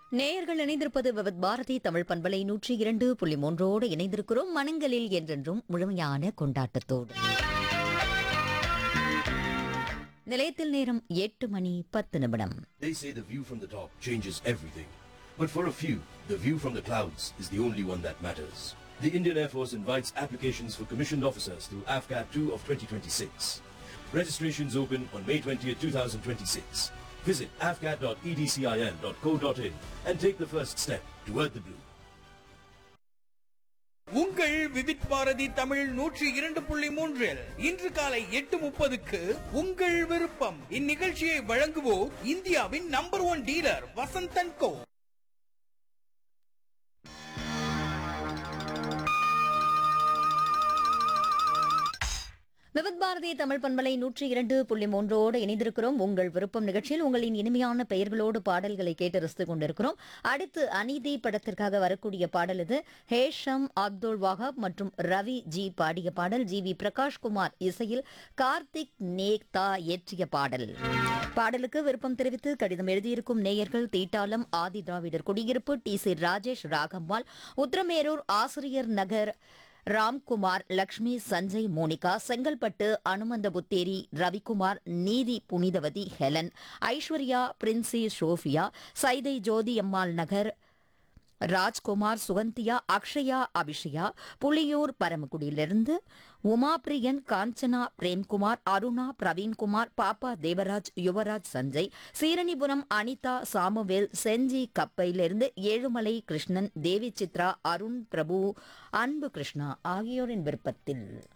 நேயர்கள் இணைந்திருப்பது விவத் பாரதி தமிழ் பண்பலை நூற்றி இரண்டு புள்ளி மூன்றோடு இணைந்திருக்கிறோம் மனங்களில் என்றென்றும் முழுமையான கொண்டாட்டத்தோடு நிலையத்தில் நேரம் எட்டு மணி பத்து நிமிடம் They say the view from the top changes everything. But for a few, the view from the clouds is the only one that matters. The Indian Air Force invites applications for commissioned officers through AFCAT 2 of 2026. Registrations open on May 20th, 2026. Visit afcat.edcil.co.in and take the first step toward the blue. உங்கள் விவித் பாரதி தமிழ் நூற்றி இரண்டு புள்ளி மூன்றில் இன்று காலை எட்டு முப்பதுக்கு உங்கள் விருப்பம் இந்நிகழ்ச்சியை வழங்குவோர் இந்தியாவின் number one dealer Vasanthan co விவத் பாரதி தமிழ் பண்பலை நூற்றி இரண்டு புள்ளி மூன்றோடு இணைந்திருக்கிறோம் உங்கள் விருப்பம் நிகழ்ச்சியில் உங்களின் இனிமையான பெயர்களோடு பாடல்களை கேட்டு ரசித்துக் கொண்டிருக்கிறோம் அடுத்து அநீதி படத்திற்காக வரக்கூடிய பாடல் இது ஹேஷம் அப்துல் வஹாப் மற்றும் ரவி ஜி பாடிய பாடல் ஜி வி பிரகாஷ்குமார் இசையில் கார்த்திக் நேக்தா இயற்றிய பாடல் பாடலுக்கு விருப்பம் தெரிவித்து கடிதம் எழுதியிருக்கும் நேயர்கள் தீட்டாலம் ஆதி திராவிடர் குடியிருப்பு T C Rajesh Ragamval Uthiramerur Asiriyar Nagar Ramkumar Lakshmi Sanjay Monica Chengalpattu Anumantha Putheri Ravikumar Neethi Punithavathi Helen Aishwarya Princy Sophia Saidai Jothi Ammal Nagar Rajkumar Suganthiya Akshaya Abhishaya Puliyur பரமக்குடியிலிருந்து உமாபிரியன் காஞ்சனா பிரேம்குமார் அருணா பிரவீன்குமார் பாப்பா தேவராஜ் யுவராஜ் சஞ்சய் சீரணிபுரம் அனிதா சாமுவேல் செஞ்சி கப்பையிலிருந்து ஏழுமலை கிருஷ்ணன் தேவி சித்ரா அருண் பிரபு அன்பு கிருஷ்ணா ஆகியோரின் விருப்பத்தில்